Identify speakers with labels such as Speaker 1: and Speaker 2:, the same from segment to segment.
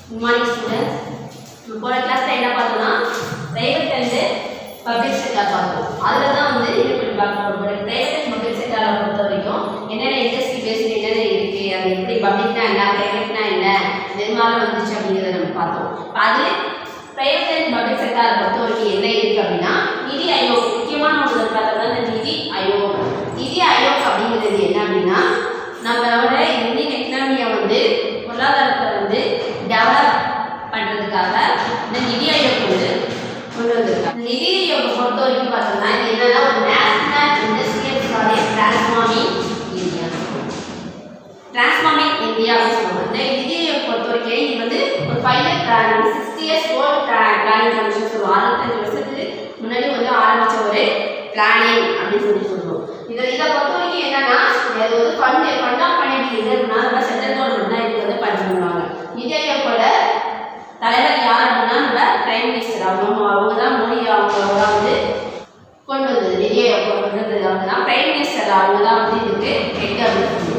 Speaker 1: Good morning students நம்ம போன கிளாஸில் என்ன பார்த்தோம்னா பிரைவேட் அண்டு பப்ளிக் செக்டார் பார்த்தோம் அதில் தான் வந்து இது பண்ணி பார்க்க போகிறோம் பிரைவேட் அண்ட் பப்ளிக் செக்டாரை பொறுத்த வரைக்கும் என்னென்ன இண்டஸ்ட்ரி பேஸ்டு என்னென்ன இருக்குது அது எப்படி பப்ளிக்னா என்ன ப்ரைவேட்னா என்ன இது மாதிரி வந்துச்சு அப்படிங்கிறத நம்ம பார்த்தோம் இப்போ அதில் பிரைவேட் அண்ட் பப்ளிக் செக்டாரை பொறுத்த வரைக்கும் என்ன இருக்குது அப்படின்னா நிதி ஆயோக் முக்கியமான ஒன்று பார்த்தோம்னா இந்த நிதி ஆயோக் நிதி ஆயோக் அப்படிங்கிறது என்ன அப்படின்னா நம்மளோட இந்தியன் எக்கனாமியை வந்து பொருளாதாரத்தை வந்து டெவலப் பண்ணுறதுக்காக இந்த நிதி ஆயோக் வந்து கொண்டு வந்திருக்காங்க நிதி ஆயோக் பொறுத்த வரைக்கும் பார்த்தோம்னா இது என்னன்னா ஒரு national industrial project transforming India transforming India அப்படின்னு சொல்லுவாங்க இந்த நிதி ஆயோக் பொறுத்த வரைக்கும் இது வந்து ஒரு five year plan sixty years old planning commission சொல்லுவோம் அறுபத்தஞ்சு வருஷத்துக்கு முன்னாடி வந்து ஆரம்பிச்ச ஒரு பிளானிங் அப்படின்னு சொல்லி சொல்லுவோம் இதை இதை பொறுத்த வரைக்கும் என்னன்னா இது வந்து ஃபண்ட் ஃபண்ட் ஆஃப் பண்ணிட்டு இது அப்படின்னா நம்ம சென்ட்ரல் கவர்மெண்ட் தான் இதுக்கு வந்து ஃபண்ட் பண்ணுவாங்க நிதி ஆயோக்கோட தலைவர் யார் அப்படின்னா நம்ம பிரைம் மினிஸ்டர் அவங்க அவங்க தான் மோடி அவங்க தான் வந்து கொண்டு வந்தது நிதி ஆயோக் கொண்டு வந்தது அவங்க தான் பிரைம் மினிஸ்டர் அவங்க தான் வந்து இதுக்கு ஹெட் அப்படின்னு சொல்லுவோம்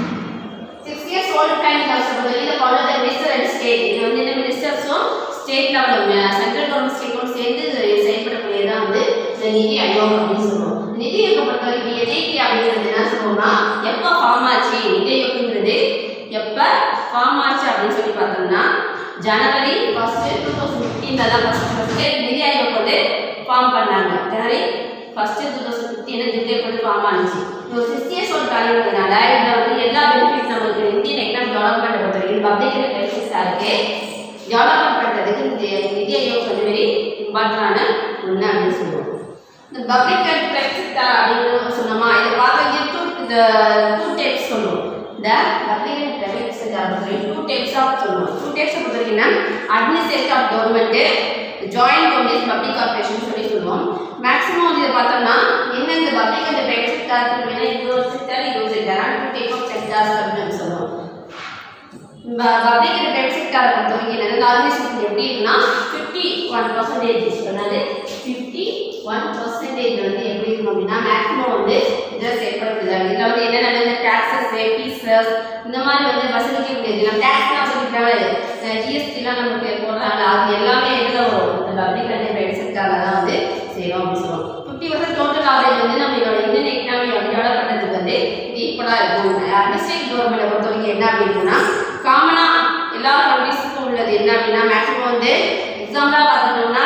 Speaker 1: சிக்ஸ் இயர்ஸ் ஓல்ட் டைம் கஷ்டப்பட்டு இதை follow the minister and state இது வந்து இந்த மினிஸ்டர்ஸும் ஸ்டேட் லெவலில் சென்ட்ரல் கவர்மெண்ட் ஸ்டேட்டும் சேர்ந்து இது செயல்படக்கூடியதான் வந்து இந்த நிதி ஆயோக் அப்படின்னு சொல்லுவோம் நிதி ஆயோக் பொறுத்த வரைக்கும் என்ஐபி அப்படிங்கிறது என்ன சொல்லுவோம்னா எப்போ ஃபார்ம் ஆச்சு நிதி ஆயோக்ங்கிறது எப்போ ஃபார்ம் ஆச்சு அப்படின்னு சொல்லி பார்த்தோம்னா ஜனவரி ஃபர்ஸ்ட் டூ தௌசண்ட் ஃபிஃப்டீனில் தான் ஃபஸ்ட் ஃபஸ்ட்டு நிதி ஆயோக் வந்து ஃபார்ம் பண்ணாங்க ஜனவரி ஃபர்ஸ்ட் டூ தௌசண்ட் ஃபிஃப்டீனில் நிதி ஆயோக் வந்து ஃபார்ம் ஆனிச்சு ஒரு சிக்ஸ் இயர்ஸ் ஒரு காரியங்கிறதுனால இதில் வந்து எல்லா பெனிஃபிட் நமக்கு இந்தியன் எக்கனாமிக் டெவலப்மெண்ட் பொறுத்த வரைக்கும் பப்ளிக் பெனிஃபிட்ஸாக இருக்குது டெவலப்மெண்ட் பண்ணுறதுக்கு இந்த நிதி ஆயோக் வந்து வெரி இம்பார்ட்டண்டான ஒன்று அப்படின்னு சொல்லுவோம் இந்த பப்ளிக் அண்ட் பிரைவேட் செக்டர் அப்படின்னு சொன்னோமா இதை பார்க்க டூ இந்த டூ டைப்ஸ் சொல்லுவோம் இந்த பப்ளிக் அண்ட் பிரைவேட் செக்டர் பொறுத்த டூ டைப்ஸ் ஆஃப் சொல்லுவோம் டூ டைப்ஸ் பொறுத்த வரைக்கும் administrative of government joint companies public corporation சொல்லி சொல்லுவோம் மேக்ஸிமம் வந்து இதை பார்த்தோம்னா என்ன இந்த பப்ளிக் அண்ட் பிரைவேட் செக்டர் வேணா இது ஒரு செக்டர் இது ஒரு செக்டர் ஆனால் டூ டைப் ஆஃப் செக்டர்ஸ் அப்படின்னு சொல்லுவோம் பப்ளிக் அண்ட் பிரைவேட் செக்டரை பொறுத்த வரைக்கும் என்னது ஆர்கனைசேஷன் எப்படி இருக்குன்னா ஃபிஃப்டி ஒன் பர்சன்டேஜ் சொன்னது ஃபிஃப்டி ஒன் பர்சன்டேஜ் வந்து எப்படி இருக்கும் அப்படின்னா மேக்ஸிமம் வந்து இதை செயல்படுத்துது இதில் வந்து என்னென்ன வந்து டேக்ஸஸ் ஃபீஸஸ் இந்த மாதிரி வந்து வசூலிக்கக்கூடியது நம்ம டேக்ஸ்லாம் சொல்லிட்டாங்க ஜிஎஸ்டிலாம் நமக்கு போடுறாங்க அது எல்லாமே எதில் வரும் இந்த பப்ளிக் அண்ட் பிரைவேட் செக்டரில் தான் வந்து செய்கிறோம் அப்படின்னு சொல்லுவோம் ஃபிஃப்டி பர்சன்ட் டோட்டல் ஆவரேஜ் வந்து நம்ம இதோட இந்தியன் எக்கனாமி வந்து டெவலப் பண்ணுறதுக்கு வந்து இது ஈக்குவலாக இருக்கும் அட்மினிஸ்ட்ரேட் கவர்மெண்ட்டை பொறுத்த வரைக்கும் என்ன அப்படின்னா காமனாக எல்லா கண்ட்ரிஸுக்கும் உள்ளது என்ன அப்படின்னா மேக்ஸிமம் வந்து எக்ஸாம்பிளாக பார்த்துட்டோம்னா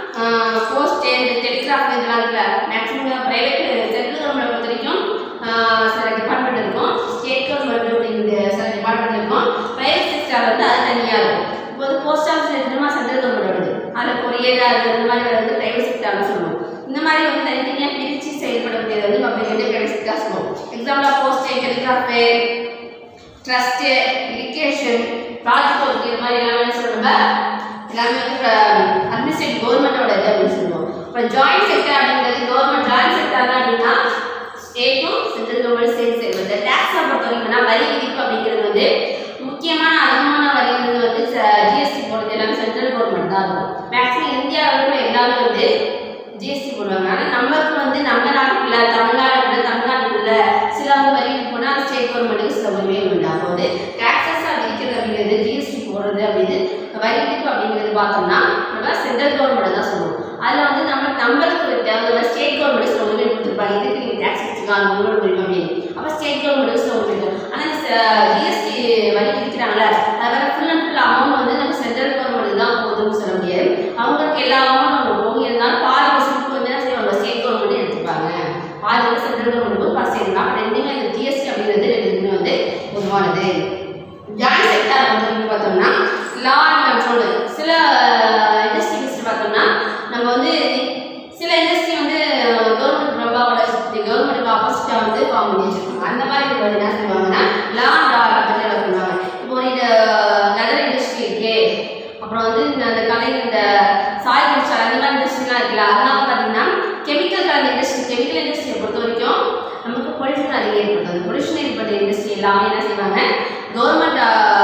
Speaker 1: போஸ்ட் இந்த டெலிகிராஃப் இதெல்லாம் இருக்குல்ல மேக்ஸிமம் ப்ரைவேட் சென்ட்ரல் கவர்மெண்ட் பொறுத்த வரைக்கும் ஆஹ் சில டிபார்ட்மெண்ட் இருக்கும் ஸ்டேட் கவர்மெண்ட் அப்படிங்கிற சில டிபார்ட்மெண்ட் இருக்கும் ப்ரைவேட் செக்டர் வந்து அது தனியாக இருக்கும் இப்போ வந்து போஸ்ட் ஆஃபீஸ் எடுத்தோம்னா சென்ட்ரல் கவர்மெண்ட் வருது அதில் கொரியர் அது இந்த மாதிரி வந்து ப்ரைவேட் செக்டர்னு சொல்லுவோம் இந்த மாதிரி வந்து தனித்தனியாக பிரித்து செயல்படக்கூடியது வந்து பப்ளிக் வந்து ப்ரைவேட் செக்டர் சொல்லுவோம் எக்ஸாம்பிளாக post telegraph trust irrigation project work இது மாதிரி எல்லாமே என்ன சொல்லுவாங்க எல்லாமே வந்து அட்மினிஸ்ட்ரேட் கவர்மெண்ட்டோட இது அப்படின்னு சொல்லுவோம் இப்போ ஜாயிண்ட் செக்டர் அப்படிங்கிறது கவர்மெண்ட் ஜாயிண்ட் செக்டர் அப்படின்னா ஸ்டேட்டும் சென்ட்ரல் கவர்மெண்ட் சேர்ந்து செய்வது டேக்ஸை பொறுத்த வரைக்கும்னா வரி விதிப்பு அப்படிங்கிறது வந்து முக்கியமான அதிகமான வரிங்கிறது வந்து ஜிஎஸ்டி போடுறது எல்லாமே சென்ட்ரல் கவர்மெண்ட் தான் இருக்கும் மேக்ஸிமம் இந்தியாவில் எல்லாமே வந்து ஜிஎஸ்டி போடுவாங்க ஆனால் நமக்கு வந்து நம்ம நாட்டுக்குள்ள தமிழ்நாடுக்குள்ள தமிழ்நாட்டுக்குள்ள சில வந்து வரி போனால் ஸ்டேட் கவர்மெண்ட்டுக்கு சில உரிமை உண்டு அப்போ வந்து டேக்ஸஸாக விதிக்கிறது அப்படிங்கிறது ஜிஎஸ்டி போடுறது அப்படின்னு வரி விதிப்பு அப்படிங்கிறது பார்த்தோம்னா நம்ம சென்ட்ரல் கவர்மெண்ட் தான் சொல்லுவோம் அதில் வந்து நம்ம நம்மளுக்கு தேவையான ஸ்டேட் கவர்மெண்ட் சில உரிமை கொடுத்துருப்பாங்க இதுக்கு நீங்கள் டேக்ஸ் வச்சுக்கலாம் உங்களோட உரிமை அப்படின்னு அப்போ ஸ்டேட் கவர்மெண்ட் சில உரிமை இருக்கும் ஆனால் ஜிஎஸ்டி வரி விதிக்கிறாங்களே அது வேறு ஃபுல் அண்ட் ஃபுல் அமௌண்ட் வந்து நம்ம சென்ட்ரல் கவர்மெண்ட் தான் போகுதுன்னு சொல்ல முடியாது அவங்களுக்கு எல்லா அமௌண்ட் அவங்க போகும் இருந்தாலும் பாதி வசூலுக்கு வந்து என்ன செய்வாங்க ஸ்டேட் கவர்மெண்ட் எடுத்துப்பாங்க பாதி வந்து சென்ட்ரல் கவர்மெண்ட் பாஸ் செய்யலாம் அப்போ ரெண்டுமே இந்த ஜிஎஸ்டி அப்படிங்கிறது ரெண்டுமே வந்து பொதுவானது ஜாயிண்ட் செக்டார் பொறுத்தவரைக்கும் பார்த்தோம்னா லா அண்ட் கண்ட்ரோல் சில இண்டஸ்ட்ரி ஃபஸ்ட்டு பார்த்தோம்னா நம்ம வந்து சில இண்டஸ்ட்ரி வந்து கவர்மெண்ட் ரொம்ப கவர்மெண்ட்டுக்கு ஆப்போசிட்டாக வந்து ஃபார்ம் பண்ணி வச்சிருக்காங்க அந்த மாதிரி இருக்கிறது என்ன செய்வாங்கன்னா லா அண்ட் ஆர்டர் பற்றி என்ன பண்ணுவாங்க இப்போ ஒரு இந்த லெதர் இண்டஸ்ட்ரி இருக்கு அப்புறம் வந்து இந்த அந்த கலை இந்த சாய் கல்ச்சர் அந்த மாதிரி இண்டஸ்ட்ரிலாம் இருக்குல்ல அதெல்லாம் பார்த்தீங்கன்னா கெமிக்கல் கலந்த இண்டஸ்ட்ரி கெமிக்கல் இண்டஸ்ட்ரியை பொறுத்த வரைக்கும் நமக்கு பொல்யூஷன் அதிகம் ஏற்படுது பொல்யூஷன் ஏற்பட்ட இண்டஸ்ட்ரி எல்லாமே என்ன செய்வாங்க கவர்மெண்ட்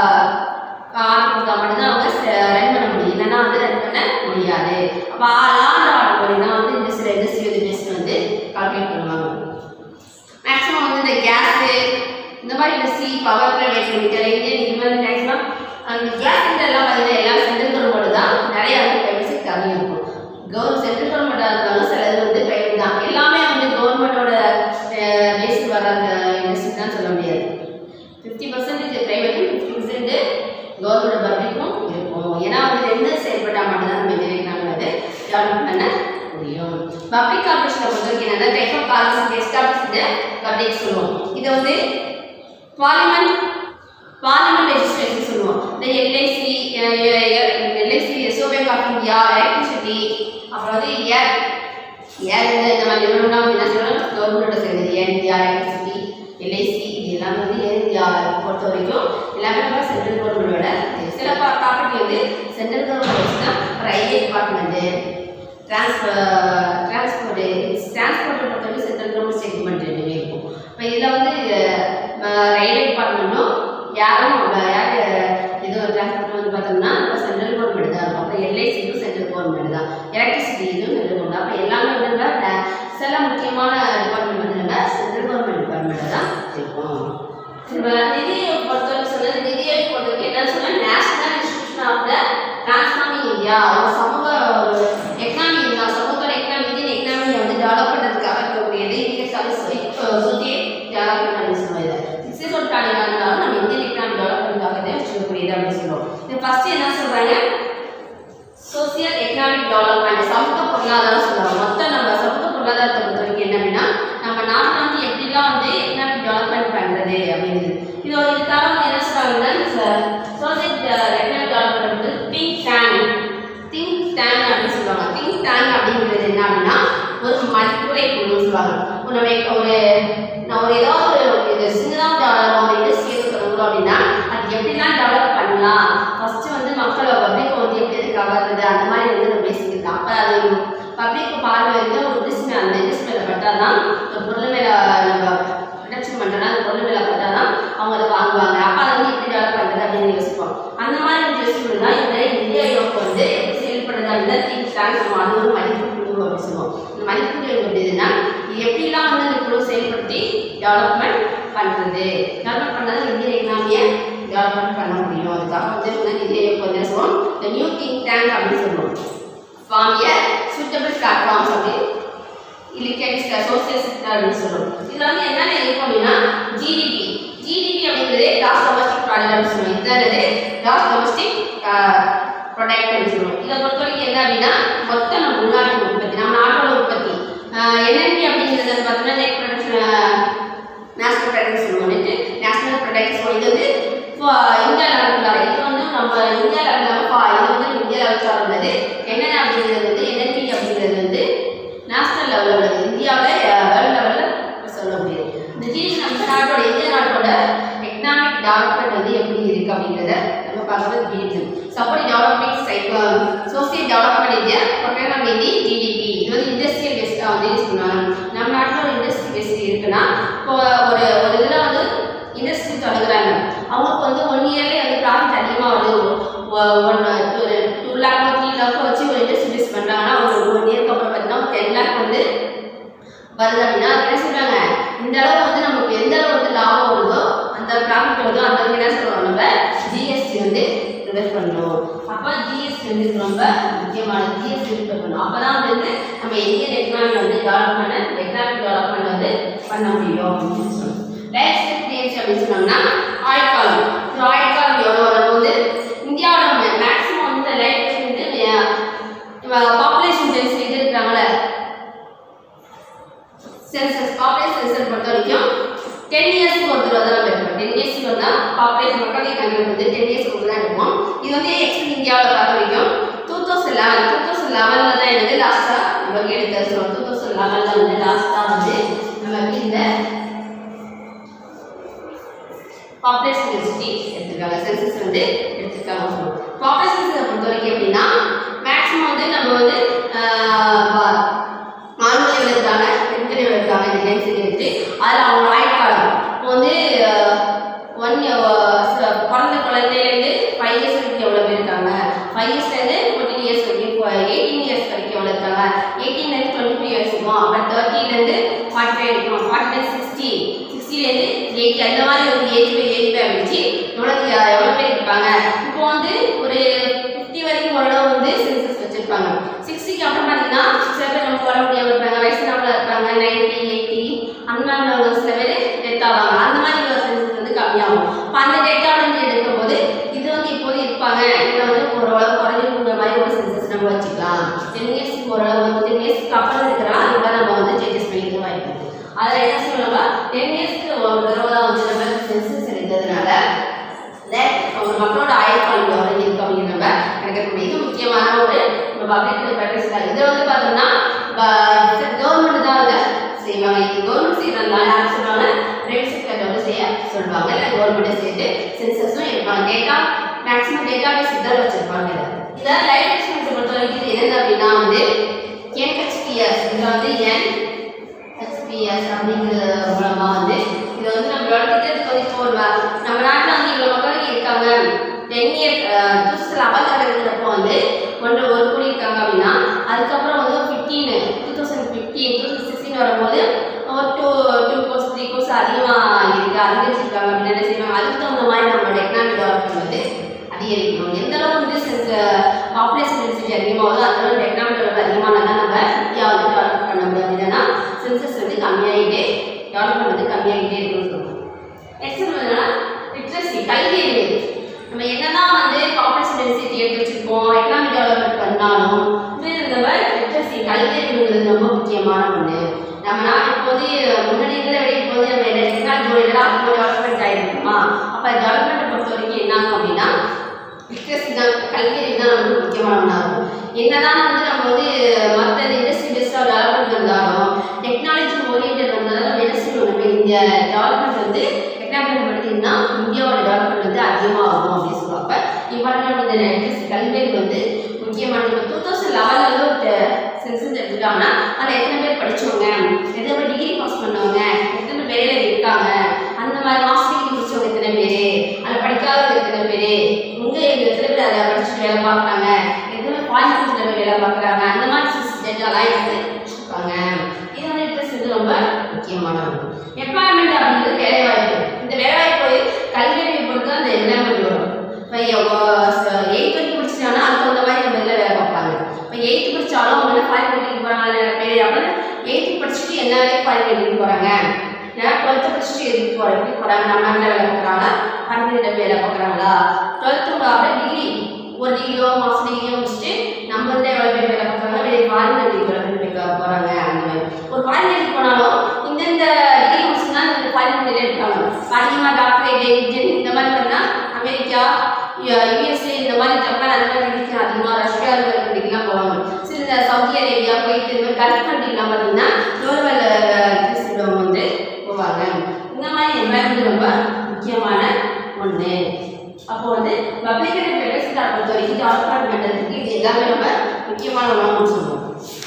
Speaker 1: ஆர்டர் கொடுத்தா மட்டும்தான் அவங்க ரன் பண்ண முடியும் இல்லைன்னா வந்து ரன் பண்ண முடியாது அப்போ லாண்ட் ஆர்டர் படி தான் வந்து இந்த சில இண்டஸ்ட்ரி வந்து பெஸ்ட் வந்து கால்குலேட் பண்ணுவாங்க மேக்ஸிமம் வந்து இந்த கேஸு இந்த மாதிரி industry power private limited Indian இது மாதிரி மேக்ஸிமம் அந்த கேஸ் சிலிண்டர்லாம் பார்த்தீங்கன்னா எல்லாம் சென்ட்ரல் கவர்மெண்ட் தான் நிறைய வந்து ப்ரைவேட் செக்டர்லையும் இருக்கும் கவர்மெண்ட் சென்ட்ரல் கவர்மெண்ட்டாக இருந்தாலும் சில இது வந்து ப்ரைவேட் தான் எல்லாமே வந்து கவர்மெண்டோட பேஸ் வர இண்டஸ்ட்ரி தான் சொல்ல முடியாது fifty percentage private fifty percent government பப்ளிக்கும் இருக்கும் ஏன்னா வந்து ரெண்டு செயல்பட்டால் மட்டும்தான் நம்ம இந்த எக்கனாமி வந்து டெவலப் பண்ண முடியும் பப்ளிக் கார்பரேஷனை பொறுத்த வரைக்கும் என்னன்னா type of corporation establish public சொல்லுவோம் இதை வந்து பார்லிமெண்ட் பார்லிமெண்ட் லெஜிஸ்லேஷன் சொல்லுவோம் இந்த LIC LIC reserve bank of India electricity அப்புறம் வந்து ஏர் ஏர் இந்த இந்த மாதிரி நிறுவனம் வந்து என்ன சொல்லுவாங்க கவர்மெண்டோட சேர்ந்தது ஏர் இந்தியா எலக்ட்ரிசிட்டி எல்ஐசி இது எல்லாமே வந்து ஏர் இந்தியா பொறுத்த வரைக்கும் எல்லாமே நம்ம சென்ட்ரல் கவர்மெண்டோட சில ப்ராப்பர்ட்டி வந்து சென்ட்ரல் கவர்மெண்ட் தான் ரயில்வே டிபார்ட்மெண்ட்டு டிரான்ஸ்பர் டிரான்ஸ்போர்ட் டிரான்ஸ்போர்ட்டை பொறுத்த வரைக்கும் சென்ட்ரல் கவர்மெண்ட் ஸ்டேட்மெண்ட் ரெண்டுமே இருக்கும் இப்போ இதில் வந்து ரயில்வே டிபார்ட்மெண்ட்டும் யாரும் யார் ஏதோ டிரான்ஸ்போர்ட் வந்து பார்த்தோம்னா இப்போ சென்ட்ரல் கவர்மெண்ட் தான் இருக்கும் அப்புறம் எல்ஐசியும் சென்ட்ரல் கவர்மெண்ட் தான் எலக்ட்ரிசிட்டி இதுவும் சென்ட்ரல் கவர்மெண்ட் அப்போ எல்லாமே வந்து நம்ம சில முக்கியமான டிபார்ட்மெண்ட் வந்து நம்ம சென்ட்ரல் கவர்மெண்ட் டிபார்ட்மெண்ட் தான் இருக்கும் நம்ம நிதியை பொறுத்தவரை சொன்னது நிதியை பொறுத்தவரைக்கும் என்ன சொன்னா national institution of the transforming India ஒரு சமூக ஒரு எக்கனாமி இருந்தா சமூகத்தோட எக்கனாமி இந்தியன் எக்கனாமியை வந்து டெவலப் பண்ணுறதுக்காக இருக்கக்கூடியது இந்திய சொசைட்டி டெவலப்மெண்ட் சொல்லுவது சிக்ஸ்டி ஒரு காலையில் இருந்தாலும் நம்ம இந்தியன் எக்கனாமி டெவலப் பண்ணுறதுக்காக தான் வச்சுக்கக்கூடியது அப்படின்னு சொல்லுவோம் இது ஃபர்ஸ்ட் என்ன சொல்றாங்க சோசியல் எக்கனாமிக் டெவலப்மெண்ட் சமூக பொருளாதாரம் சொல்லுவாங்க மொத்தம் நம்ம சமூக பொருளாதாரத்தை பொறுத்த வரைக்கும் என்ன அப்படின்னா நம்ம நாட்டில் வந்து எப்படிலாம் வந்து எக்கனாமிக் டெவலப்மெண்ட் பண்ணுறது அப்படிங்கிறது இது ஒரு இதுக்காக வந்து என்ன சொல்றாங்கன்னா சோசியல் எக்கனாமிக் டெவலப்மெண்ட் வந்து திங்க் டேங்க் திங்க் டேங்க் அப்படின்னு சொல்லுவாங்க திங்க் டேங்க் அப்படிங்கிறது என்ன அப்படின்னா ஒரு மதிப்புரை குழுன்னு சொல்லுவாங்க ஒரு நம்ம இப்ப ஒரு நான் ஒரு ஏதாவது ஒரு இது சின்னதாக ஒரு இண்டஸ்ட்ரி எதுவும் தொடங்குறோம் அப்படின்னா அது எப்படிலாம் டெவலப் பண்ணலாம் ஃபர்ஸ்ட் வந்து மக்கள் பப்ளிக் வந்து எப்படி இது கவர்றது அந்த மாதிரி வந்து நம்ம பேசிக்கலாம் அப்போ அது பப்ளிக் பார்வை வந்து ஒரு இண்டஸ்ட்ரி அந்த இண்டஸ்ட்ரி மேலே பட்டால் தான் ஒரு பொருள் மேலே நம்ம ப்ரொடக்ஷன் பண்ணுறோம்னா அந்த பொருள் மேலே பட்டால் தான் அவங்க அதை வாங்குவாங்க அப்போ அதை வந்து எப்படி டெவலப் பண்ணுறது அப்படின்னு யோசிப்போம் அந்த மாதிரி வந்து யோசிக்கும் தான் இந்த இந்திய யோகம் வந்து எப்படி செயல்படுறது அப்படின்னு திங்க் டேங்க் சொல்லுவோம் அது ஒரு மதிப்பு குழு அப்படின்னு சொல்லுவோம் இந்த மதிப்பு குழு எப்படின்னா இது எப்படிலாம் வந்து அந்த குழு செயல்படுத்தி டெவலப்மெண்ட் பண்ணுறது டெவலப் பண்ணால் இந்திய எக்கனாமியை டெவலப்மெண்ட் பண்ண முடியும் அதுக்காக வந்து என்ன இந்திய யோகம் வந்து என்ன சொல்லுவோம் இந்த நியூ திங்க் டேங்க் அப்படின்னு சொல்லுவோம் ஃபார்ம் ஏ சூட்டபிள் பிளாட்ஃபார்ம்ஸ் அப்படின்னு இல்லிக்கடிஸ்ட் சோசியல் செக்டர் அப்படின்னு சொல்லுவோம் இதில் வந்து என்னென்ன இருக்கும் அப்படின்னா ஜிடிபி ஜிடிபி அப்படிங்கிறது கிராஸ் டொமஸ்டிக் ப்ராடக்ட் அப்படின்னு சொல்லுவோம் இதுதான் கிராஸ் டொமஸ்டிக் ப்ராடக்ட் அப்படின்னு சொல்லுவோம் இதை பொறுத்த வரைக்கும் என்ன அப்படின்னா மொத்த நம்ம உள்நாட்டு உற்பத்தி நம்ம நாட்டோட உற்பத்தி என்என்பி அப்படிங்கிறது பார்த்தீங்கன்னா நெட் ப்ரொடக்ஷன் நேஷனல் ப்ராடக்ட் சொல்லுவோம் நெட் நேஷனல் ப்ராடக்ட் சொல்லுவோம் இது வந்து இப்போ இந்தியா லெவலுக்குள்ளார இது வந்து நம்ம இந்தியா லெவலில் இது வந்து இந்தியா லெவலுக்கு உள்ளது என்னென்ன அப்படிங்கிறது வந்து என்என்பி அப்படிங்கிறது வந்து நேஷனல் லெவலில் உள்ளது இந்தியாவில் வேர்ல்டு லெவலில் சொல்ல முடியாது இந்த ஜிடி நம்ம நாட்டோட இந்திய நாட்டோட எக்கனாமிக் டெவலப்மெண்ட் வந்து எப்படி இருக்கு அப்படிங்கிறத நம்ம பார்க்கறது GDP support development cycle social development India proclaim இந்தி ஜிடிபி இது வந்து இண்டஸ்ட்ரியல் பேஸ்டாக வந்து யூஸ் பண்ணுவாங்க நம்ம நாட்டில் ஒரு இண்டஸ்ட்ரி பேஸ்ட் இருக்குன்னா இப்போ ஒரு ஒரு இதில் வந்து இண்டஸ்ட்ரி தொடங்குறாங்க அவங்களுக்கு வந்து ஒன் இயர்லேயே வந்து ப்ராஃபிட் அதிகமாக வருது ஒன் ஒரு டூ லேக் த்ரீ லேக் வச்சு ஒரு இண்டஸ்ட்ரி பேஸ் பண்ணுறாங்கன்னா ஒரு ஒன் இயர்க்கு அப்புறம் பார்த்தீங்கன்னா ஒரு டென் லேக் வந்து வருது அப்படின்னா அதுக்கு என்ன சொல்றாங்க இந்த அளவு வந்து நமக்கு எந்த அளவு வந்து லாபம் வருதோ அந்த ப்ராஃபிட் வருதோ அந்த அளவுக்கு என்ன சொல்றோம் நம்ம ஜிஎஸ்டி வந்து ரிவைஸ் பண்ணணும் அப்போ ஜிஎஸ்டி வந்து ரொம்ப முக்கியமானது ஜிஎஸ்டி ரிவைஸ் பண்ணணும் அப்போ தான் வந்து நம்ம இந்தியன் எக்கனாமி வந்து டெவலப் பண்ண எக்கனாமிக் டெவலப்மெண்ட் வந்து பண்ண முடியும் அப்படின்னு சொல்லணும் லைஃப் எக்ஸ்பீரியன்ஸ் அப்படின்னு சொன்னோம்னா ஆயுட்காலம் இந்த ஆயுட்காலம் எவ்வளோ வரும்போது இந்தியாவோட மேக்ஸிமம் வந்து லைஃப் வந்து பாப்புலேஷன் டென்சிட்டி இது இருக்கிறாங்களே சென்சஸ் பாப்புலேஷன் சென்சஸ் பொறுத்த வரைக்கும் டென் இயர்ஸ்க்கு ஒரு தடவை தான் நம்ம எடுப்போம் டென் இயர்ஸ்க்கு வந்து பாப்புலேஷன் மக்கள் கணக்கு வந்து டென் இயர்ஸ்க்கு ஒரு தான் எடுப்போம் இது வந்து எக்ஸ்பிள் இந்தியாவில் பார்த்த வரைக்கும் two thousand eleven two thousand லெவனில் தான் எனக்கு லாஸ்ட்டாக நமக்கு எடுத்து சொல்லுவோம் டூ தௌசண்ட் லெவனில் வந்து லாஸ்ட்டாக வந்து நமக்கு இந்த பாப்புலேஷன் டென்சிட்டி எடுத்திருக்காங்க சென்சஸ் வந்து எடுத்திருக்காங்க சொல்லுவோம் பாப்புலேஷன் பொறுத்த வரைக்கும் எப்படின்னா மேக்ஸிமம் வந்து நம்ம வந்து ஆண்கள் எவ்வளோ இருக்காங்க பெண்கள் எவ்வளோ இருக்காங்க இந்த டென்சிட்டி எடுத்து அதில் அவங்க ஆயுட்காலம் இப்போ வந்து ஒன் பிறந்த குழந்தையிலேருந்து ஃபைவ் இயர்ஸ் வரைக்கும் எவ்வளோ பேர் இருக்காங்க ஃபைவ் இயர்ஸ்லேருந்து ஃபோர்டீன் இயர்ஸ் வரைக்கும் எயிட்டீன் இயர்ஸ் வரைக்கும் எவ்வளோ இருக்காங்க எயிட்டீன்லேருந்து டுவெண்ட்டி ஃபைவ் இயர்ஸ் இருக்கும் அப்புறம் தேர்ட்டிலேருந்து ஃபார்ட்டி ஃபைவ் இருக்கும் ஃபார்ட்டிலேருந்து சிக்ஸ்டி சிக்ஸ்டி சிக்ஸ்டிலேருந்து எயிட்டி அந்த மாதிரி ஒரு ஏஜ் பை ஏஜ் பை வச்சு எவ்வளோ எவ்வளோ பேர் இருப்பாங்க இப்போ வந்து ஒரு ஃபிஃப்டி வரைக்கும் ஓரளவு வந்து சென்சஸ் வச்சிருப்பாங்க சிக்ஸ்டிக்கு அப்புறம் பார்த்தீங்கன்னா சில பேர் நமக்கு வர முடியாமல் இருப்பாங்க வயசானவங்களா இருப்பாங்க நைன்டி எயிட்டி அந்த மாதிரி உள்ளவங்க சில பேர் டெத் ஆவாங்க அந்த மாதிரி உள்ள சென்சஸ் வந்து கம்மியாகும் இப்போ அந்த டேட்டாவில் இருந்து எடுக்கும்போது இது வந்து இப்போது இருப்பாங்க இதில் வந்து ஓரளவு குறைஞ்சிருக்கிற மாதிரி ஒரு சென்சஸ் நம்ம வச்சுக்கலாம் டென் இயர்ஸ்க்கு ஓரளவு வந்து டென் இயர்ஸ்க்கு அப்புறம் இருக்கிறா அதோட நம்ம வந்து சேஞ்சஸ் பண்ணிக்க வாய்ப்பு இருக்கு. அதில் என்ன சொல்லலாம் டென் இயர்ஸ்க்கு ஒரு தடவை தான் வந்து நம்ம சென்சஸ் எடுத்ததுனால that ஒரு மக்களோட ஆயுட்காலம் எவ்வளோ இருக்கு அப்படின்னு நம்ம கணக்கெடுக்க முடியும் இது முக்கியமான ஒரு நம்ம பப்ளிக் ப்ராக்டிஸ் தான் இதை வந்து பார்த்தோம்னா கவர்மெண்ட் தான் அதை செய்வாங்க இது கவர்மெண்ட் செய்யறதுனால யார் சொல்லுவாங்க பிரைவேட் செக்டர் வந்து செய்ய சொல்லுவாங்க இல்லை கவர்மெண்ட் சேர்த்து சென்சஸும் எடுப்பாங்க டேட்டா மேக்ஸிமம் டேட்டா பேஸ் தான் வச்சிருப்பாங்க இதை லைஃப் எக்ஸ்பென்ஸ் பொறுத்த வரைக்கும் இது என்னது அப்படின்னா வந்து என்ஹெச்பிஎஸ் இதில் வந்து என் ஹெச்பிஎஸ் அப்படிங்கிறது மூலமாக வந்து இது வந்து நம்மளோட திட்டத்துக்கு வந்து இப்போ ஒரு வ- நம்ம நாட்டில் வந்து இவ்வளோ மக்கள் இருக்காங்க ten year two thousand level இருக்கிறப்போ வந்து ஒன்று ஒரு கோடி இருக்காங்க அப்படின்னா அதுக்கப்புறம் வந்து fifteen two thousand fifteen two thousand sixteen வரும்போது ஒரு two two crores three crores அதிகமாக இருக்குது அதிகரிச்சிருக்காங்க அப்படின்னு என்ன செய்வாங்க அதுக்கு தகுந்த மாதிரி நம்மளோட எக்கனாமிக் டெவலப்மெண்ட் வந்து அதிகரிக்கணும் எந்த அளவு வந்து பாப்புலேஷன் டென்சிட்டி அதிகமாகுதோ அந்த அளவு எக்கனாமிக் டெவலப் அதிகமானா தான் நம்ம இந்தியா வந்து டெவலப் பண்ண முடியும் இல்லைன்னா சென்சஸ் வந்து கம்மியாகிட்டே டெவலப்மெண்ட் வந்து கம்மியாகிட்டே இருக்குன்னு சொல்லுவோம் நெக்ஸ்ட் என்னன்னா லிட்ரஸி கல்வி அறிவு நம்ம என்னதான் வந்து பாப்புலேஷன் டென்சிட்டி எடுத்து வச்சிருக்கோம் எக்கனாமிக் டெவலப்மெண்ட் பண்ணாலும் இது நம்ம லிட்ரஸி கல்வி அறிவுங்கிறது ரொம்ப முக்கியமான ஒன்று நம்ம நாடு இப்போ வந்து முன்னாடி இருந்ததை விட இப்போ வந்து நம்ம டெக்னாலஜி ஓரியன்டாக அதிகமாக டெவலப்மெண்ட் ஆகிருக்குமா அப்போ டெவலப்மெண்ட்டை பொறுத்த வரைக்கும் என்ன ஆகும் அப்படின்னா லிட்ரஸி தான் கல்வி அறிவு தான் நமக்கு முக்கியமான ஒன்றா இருக்கும் என்னதான் வந்து நம்ம வந்து மற்ற இண்டஸ்ட்ரி பெஸ்ட்டாக டெவலப்மெண்ட் இருந்தாலும் டெக்னாலஜி ஓரியன்ட் வந்ததால் நம்ம என்ன செய்யணும் நம்ம இந்த டெவலப்மெண்ட் வந்து எக்கனாமிக் பார்த்தீங்கன்னா இந்தியாவோட டெவலப்மெண்ட் வந்து அதிகமாகும் அப்படின்னு சொல்லுவாங்க இம்பார்ட்டன்ட் இந்த லிட்ரஸி கல்வி அறிவு வந்து முக்கியமானது இப்போ டூ தௌசண்ட் லெவலில் வந்து ஒரு சென்சஸ் எடுத்துட்டாங்கன்னா அதில் எத்தனை பேர் படிச்சவங்க எத்தனை பேர் டிகிரி பாஸ் பண்ணவங்க எத்தனை வேலையில் இருக்காங்க அந்த மாதிரி மாஸ்டர் டிகிரி முடிச்சவங்க எத்தனை பேர் அதில் படிக்காதவங்க எத்தனை பேர் உங்க எத்தனை பேர் அதை படிச்சுட்டு வேலை பார்க்குறாங்க எத்தனை பேர் பாலிடெக்னிக்ல போய் வேலை பார்க்குறாங்க அந்த மாதிரி டேட்டாலாம் எடுத்து வச்சுருப்பாங்க இது வந்து இன்ட்ரெஸ்ட் வந்து ரொம்ப முக்கியமான ஒன்று எம்ப்ளாய்மெண்ட் அப்படிங்கிறது வேலைவாய்ப்பு இந்த வேலைவாய்ப்பு கல்வி அறிவை பொறுத்து தான் அந்த எம்ப்ளாய்மெண்ட் வரும் இப்போ எயித் வரைக்கும் முடிச்சிட்டாங்கன்னா அதுக்கு தகுந்த மாதிரி நம்ம இதில் வேலை பார்ப்பாங்க இப்போ எயித்து படித்தாலும் அவங்க ஃபாரின் கண்ட்ரிக்கு போகிறாங்க பேர் அப்படின்னு எயித்து படிச்சுட்டு என்ன வேலைக்கு ஃபாரின் கண்ட்ரிக்கு போகிறாங்க ஏன்னா டுவெல்த்து படிச்சுட்டு எதுக்கு போகிற எப்படி போகிறாங்க நம்ம நாட்டில் வேலை பார்க்குறாங்களா ஃபாரின் கண்ட்ரியில் வேலை பார்க்குறாங்களா டுவெல்த்து அப்புறம் டிகிரி ஒரு டிகிரியோ மாஸ்டர் டிகிரியோ முடிச்சுட்டு நம்ம வந்து எவ்வளோ பேர் வேலை பார்க்குறாங்க வெளியே ஃபாரின் கண்ட்ரிக்கு எவ்வளோ பேர் வேலை போகிறாங்க அந்த மாதிரி ஒரு ஃபாரின் கண்ட்ரிக்கு போனாலும் இந்தந்த டிகிரி முடிச்சுன்னா இந்த ஃபாரின் கண்ட்ரியில் இருக்காங்க அதிகமாக டாக்டரேட் இன்ஜினியரிங் இந்த மாதிரி பண்ணால் அமெரிக்கா யூஎஸ்ஏ இந்த மாதிரி ஜப்பான் அந்த மாதிரி கண்ட்ரிக்கு அதிகமாக ரஷ்யா அந்த மாதிரி கண்ட்ரிக்கெலாம் போவாங்க சரி இந்த சவுதி அரேபியா போயிட்டு இந்த மாதிரி கல்ஃப் கண்ட்ரிலாம் பார்த்தீங்கன்னா லோவர் உள்ளவங்க வந்து போவாங்க இந்த மாதிரி என்வாயன்மெண்ட் ரொம்ப முக்கியமான ஒன்று அப்போ வந்து பப்ளிக் அண்ட் பிரைவேட் செக்டார் பொறுத்த வரைக்கும் டெவலப்மெண்ட் பண்ணுறதுக்கு இது எல்லாமே ரொம்ப முக்கியமான ஒன்றாக சொல்லுவோம்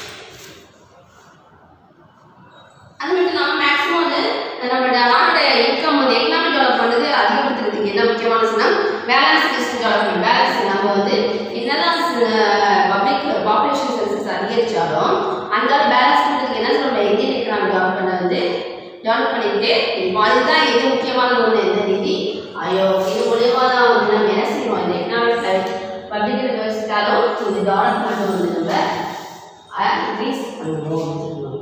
Speaker 1: அது மட்டும் இல்லாமல் மேக்ஸிமம் வந்து நம்ம நாட்டோட இன்கம் வந்து எக்கனாமிக் டெவலப் பண்ணது அதிகப்படுத்துறதுக்கு என்ன முக்கியமான சொன்னால் பேலன்ஸ் சிஸ்டம் டெவலப்மெண்ட் பேலன்ஸ் நம்ம வந்து என்னதான் பப்ளிக் பாப்புலேஷன் சென்சஸ் அதிகரிச்சாலும் அந்த பேலன்ஸ் பண்ணுறதுக்கு என்ன நம்ம இந்தியன் எக்கனாமிக் டெவலப்மெண்ட் வந்து டெவலப் பண்ணிக்கிட்டே இருப்போம் அதுதான் எது முக்கியமான ஒன்று எந்த நிதி ஆயோக் இது மூலியமாக தான் வந்து நம்ம என்ன செய்வோம் இந்த எக்கனாமிக் பப்ளிக் யூனிவர்சிட்டாலும் இந்த டெவலப்மெண்ட் வந்து நம்ம இன்க்ரீஸ் பண்ணுவோம் அப்படின்னு சொல்லுவாங்க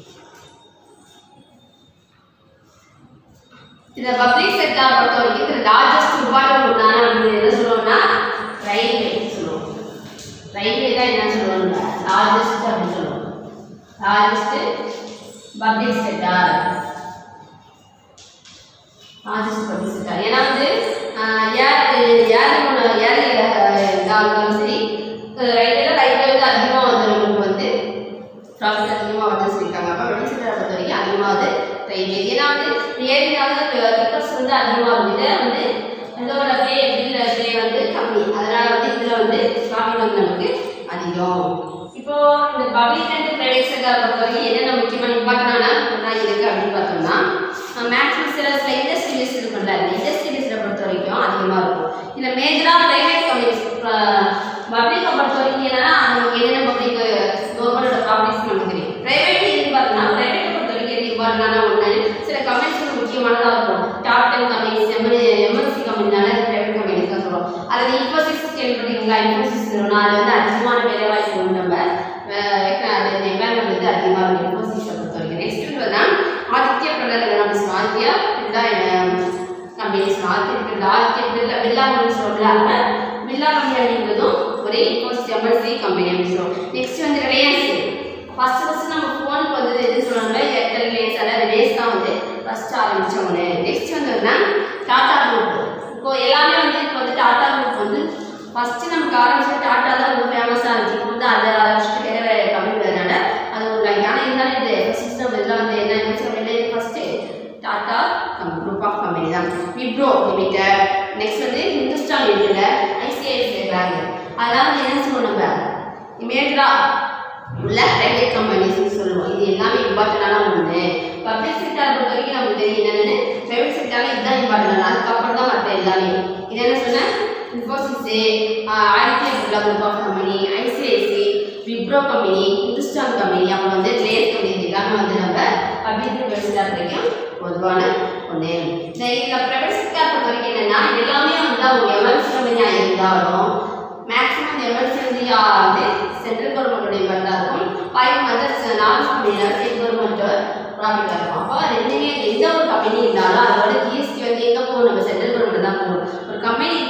Speaker 1: இந்த பப்ளிக் செக்டார் பொறுத்த வரைக்கும் இந்த லார்ஜஸ்ட் இம்பார்ட்டன்ட் ஒன்றான அப்படின்னு என்ன சொல்லுவோம்னா ரயில்வே சொல்லுவோம் ரயில்வே தான் என்ன சொல்லுவாங்க லார்ஜஸ்ட் அப்படின்னு சொல்லுவோம் largest public sector largest public sector ஏன்னா வந்து ஏர் ஏர் ஏர் இருந்தாலும் சரி ரயில்வேல ரயில்வே வந்து அதிகமாக வந்து நமக்கு வந்து ப்ராஃபிட் அதிகமாக வந்து சொல்லியிருக்காங்க அப்போ பப்ளிக் செக்டாரை பொறுத்த வரைக்கும் அதிகமாக வந்து ரயில்வே ஏன்னா வந்து ஏரினால டிக்கெட்ஸ் வந்து அதிகமாக இருக்குது வந்து இதோட பே பில் பே வந்து கம்மி அதனால் வந்து இதில் வந்து ப்ராஃபிட் வந்து நமக்கு அதிகம் இப்போ இந்த பப்ளிக் அண்ட் பிரைவேட் செக்டார் பொறுத்த வரைக்கும் என்னென்ன முக்கியமான இம்பார்ட்டண்டான ஒன்றா இருக்குது அப்படின்னு பார்த்தோம்னா மேக்ஸிமம் சில சில இண்டஸ்ட்ரி பேஸ்ட் இருக்கும்ல இந்த இண்டஸ்ட்ரி பேஸ்டை பொறுத்த வரைக்கும் அதிகமாக இருக்கும் இதில் மேஜராக ப்ரைவேட் கம்பெனிஸ் பப்ளிக்கை பொறுத்த வரைக்கும் என்னன்னா நமக்கு என்னென்ன பப்ளிக் கவர்மெண்டோட ப்ராப்பர்ட்டிஸ் நமக்கு தெரியும் ப்ரைவேட் எதுன்னு பார்த்தோம்னா ப்ரைவேட்டை பொறுத்த வரைக்கும் எது இம்பார்ட்டண்டான ஒன்று சில கம்பெனிஸ் முக்கியமானதாக கேள்விப்பட்டீங்களா இன்ஃபோசிஸ் நிறுவனம் அது வந்து அதிகமான வேலை வாய்ப்பு வந்து நம்ம எம்ப்ளாய்மெண்ட் வந்து அதிகமாக இருக்கும் இன்ஃபோசிஸை பொறுத்த வரைக்கும் நெக்ஸ்ட் வந்து தான் ஆதித்ய பிரகடன நம்ம சொல்லுவோம் ஆதித்யா பில்லா கம்பெனிஸ் ஆதித்ய பில்லா ஆதித்ய பில்லா பில்லா கம்பெனி சொல்லலாங்க பில்லா கம்பெனி அப்படிங்கிறதும் ஒரு இன்ஃபோசிஸ் எம்எல்சி கம்பெனி அப்படின்னு சொல்லுவோம் நெக்ஸ்ட் வந்து ரிலையன்ஸ் ஃபர்ஸ்ட் ஃபர்ஸ்ட் நம்ம ஃபோனுக்கு வந்து எது சொல்லுவாங்க ஏர்டெல் ரிலையன்ஸ் அதாவது ரிலையன்ஸ் தான் வந்து ஃபர்ஸ்ட் ஆரம்பிச்சவங்க நெக்ஸ்ட் வந்து என்ன டாடா குரூப் இப்போ எல்லாமே வந்து இப்போ வந்து டாடா குரூப் வந்து ஃபர்ஸ்ட் நமக்கு ஆரம்பிச்ச டாடா தான் ரொம்ப ஃபேமஸாக இருந்துச்சு இப்போ வந்து அதை ஆரம்பிச்சுட்டு வேற வேற கம்மி வரனால அது ஒரு லைக் ஆனால் இருந்தாலும் இது சிஸ்டம் இதெல்லாம் வந்து என்ன இருந்துச்சு first Tata group of company தான் விப்ரோ லிமிடெட் நெக்ஸ்ட் வந்து ஹிந்துஸ்தான் லிமிடெட் ஐசிஐசிஐ பேங்க் அதெல்லாம் வந்து என்ன சொல்லுவோம் நம்ம மேஜரா உள்ள பிரைவேட் கம்பெனிஸ் சொல்லுவோம் இது எல்லாமே இம்பார்ட்டண்டான ஒன்று பப்ளிக் செக்டார் பொறுத்த வரைக்கும் நமக்கு தெரியும் என்னென்னு பிரைவேட் செக்டாரில் இதுதான் இம்பார்ட்டன்ட் அதுக்கப்புறம் தான் மற்ற எல்லாமே இது என்ன சொன்னேன் Infosys Aditya Birla group of company ICICI Wipro company Hindustan company அப்புறம் வந்து ரிலையன்ஸ் கம்பெனி இது எல்லாமே வந்து நம்ம பப்ளிக் பிரைவேட் செக்டார் வரைக்கும் பொதுவான ஒன்று இந்த இதில் பிரைவேட் செக்டார் பொறுத்த வரைக்கும் என்னென்னா எல்லாமே வந்து அவங்க எம்எல்சி கம்பெனியாக இருந்தாலும் மேக்ஸிமம் இந்த எம்எல்சி வந்து யா- வந்து சென்ட்ரல் கவர்மெண்ட்டுடைய மட்டும் இருக்கும் ஃபைவ் வந்து நான் கம்பெனியில் ஸ்டேட் கவர்மெண்ட் ப்ராஃபிட்டாக இருக்கும் அப்போ ரெண்டுமே எந்த ஒரு கம்பெனி இருந்தாலும் அதோட ஜிஎஸ்டி வந்து எங்கே போகும் நம்ம சென்ட்ரல் கவர்மெண்ட் தான் போகும் ஒரு கம்பெனி